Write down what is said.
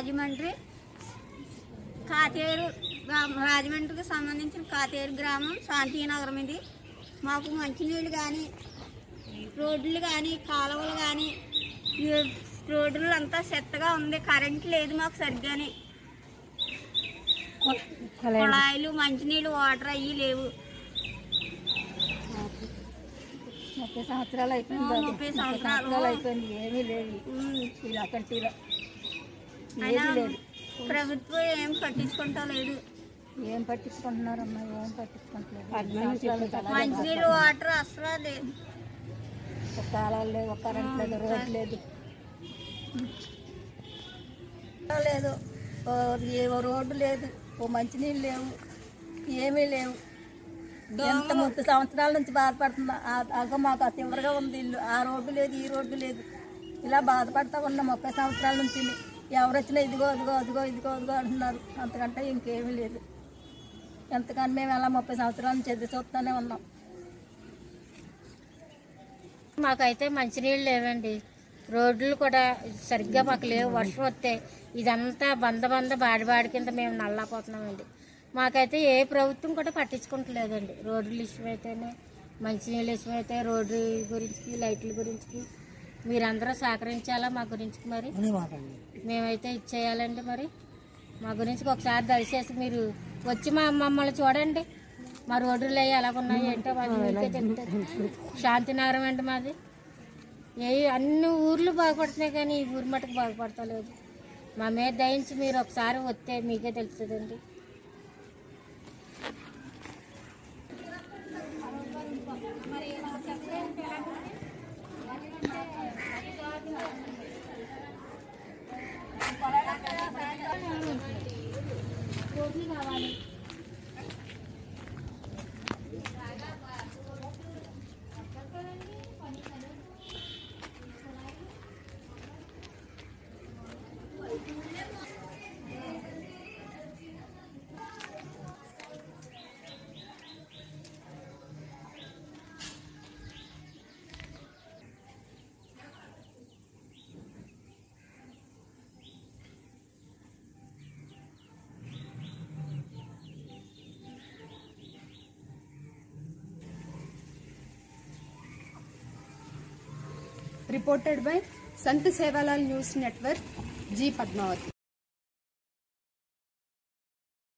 రాజమండ్రి కాతేరు రా- రాజమండ్రికి సంబంధించిన కాతేరు గ్రామం శాంతినగరం ఇది మాకు మంచినీళ్ళు కానీ రోడ్లు కానీ కాలువలు కానీ రోడ్లు అంతా చెత్తగా ఉంది కరెంట్ లేదు మాకు సరిగ్గానే కుళాయిలు మంచినీళ్ళు వాటర్ అయ్యి లేవు ముప్పై సంవత్సరాలు అయిపోయింది ఆ, బాబు. ముప్పై ముప్పై సంవత్సరాలు. సంవత్సరాలు అయిపోయింది ఏమీ లేవు ఉమ్, ఇలా కంటిలో అయినా ఏమీ లేదు ప్రభుత్వం ఏం పట్టించుకుంటా లేదు ఏం పట్టించుకుంటున్నారమ్మా ఏం పట్టించుకుంటలేదు సంవత్సరాల నుంచి అలాగే మంచినీళ్ళు వాటర్ అసలు లేదు ఒక కాలాలు లేవు ఒక కరెంట్ లేదు రోడ్ లేదు లేదు ఓ ఏ ఓ రోడ్డు లేదు ఓ మంచినీళ్ళు లేవు ఏమీ లేవు ఎంత ముప్పై సంవత్సరాల నుంచి బాధపడుతున్నా ఆ- అగో మాకు ఆ చివరిగా ఉంది ఇల్లు ఆ రోడ్డు లేదు ఈ రోడ్డు లేదు ఇలా బాధపడతా ఉన్నాం ముప్పై సంవత్సరాల నుంచి ఎవరు వచ్చినా ఇదిగో అదిగో అదిగో ఇదిగో అదిగో అంటున్నారు అంతకంటే ఇంకేమీ లేదు ఎంతకని మేము అలా ముప్పై సంవత్సరాల నుంచి ఎదురు చూస్తూనే ఉన్నాం మాకైతే మంచినీళ్ళు లేవండి రోడ్లు కూడా సరిగ్గా మాకు లేవు వర్షం వస్తే ఇదంతా బంద బంద బాడి బాడి కింద మేము నల్లపోతున్నామండి మాకైతే ఏ ప్రభుత్వం కూడా పట్టించుకుంటలేదండి రోడ్లు విషయం అయితేనే మంచినీళ్ళ విషయం అయితే రోడ్డు గురించి లైట్ల గురించి మీరందరూ సహకరించాలా మా గురించి మరి మేమైతే ఇచ్చేయాలండి మరి మా గురించి ఒకసారి దయచేసి మీరు వచ్చి మా మమ్మల్ని చూడండి మా రోడ్లు అవి ఎలాగున్నాయి ఏంటో మాది మీకే తెలుస్తుంది శాంతినగరం అండి మాది ఏ అన్ని ఊర్లు బాగుపడుతున్నాయి కానీ ఈ ఊరు మటుకు బాగుపడతలేదు మా మీద దయించి మీరు ఒకసారి వస్తే మీకే తెలుస్తుందండి reported by Sant Sevalal News Network, G. Padmavati.